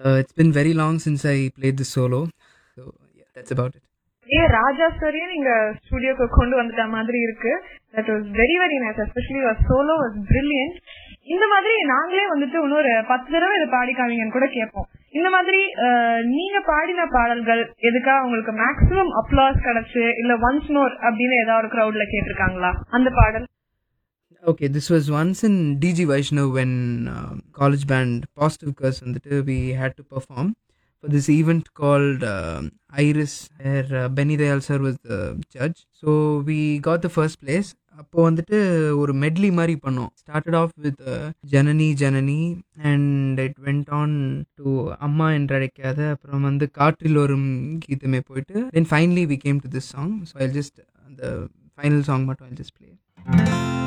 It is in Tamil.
Uh, it's been very long since I played this solo. So, yeah, that's about it. ஏ ராஜா ஸ்டோரியை நீங்க ஸ்டுடியோக்கு கொண்டு வந்துட்ட மாதிரி இருக்கு that was very very nice especially solo was brilliant இந்த மாதிரி நாங்களே வந்துட்டு இன்னொரு பத்து தடவை இதை பாடி காமிங்கன்னு கூட கேட்போம் இந்த மாதிரி அஹ், நீங்க பாடின பாடல்கள் எதுக்கா உங்களுக்கு மேக்ஸிமம் அப்ளாஸ் கிடைச்சு இல்ல ஒன்ஸ் மோர் அப்படின்னு ஏதாவது ஒரு கிரௌட்ல கேட்டிருக்காங்களா அந்த பாடல் Okay, this was once in DG Vaishnav when um college band Positive Curse and we had to perform for this event called um Iris, where uh, Benny Dayal sir was the judge. So we got the first place. அப்போ வந்துட்டு ஒரு மெட்லி மாதிரி பண்ணோம் started off with Janani Janani and it went on to அம்மா என்றழைக்காத அப்புறம் வந்து காற்றில் வரும் கீதமே போயிட்டு then finally we came to this song so I just அந்த ஃபைனல் சாங் மட்டும் ஐ ஜஸ்ட் ப்ளே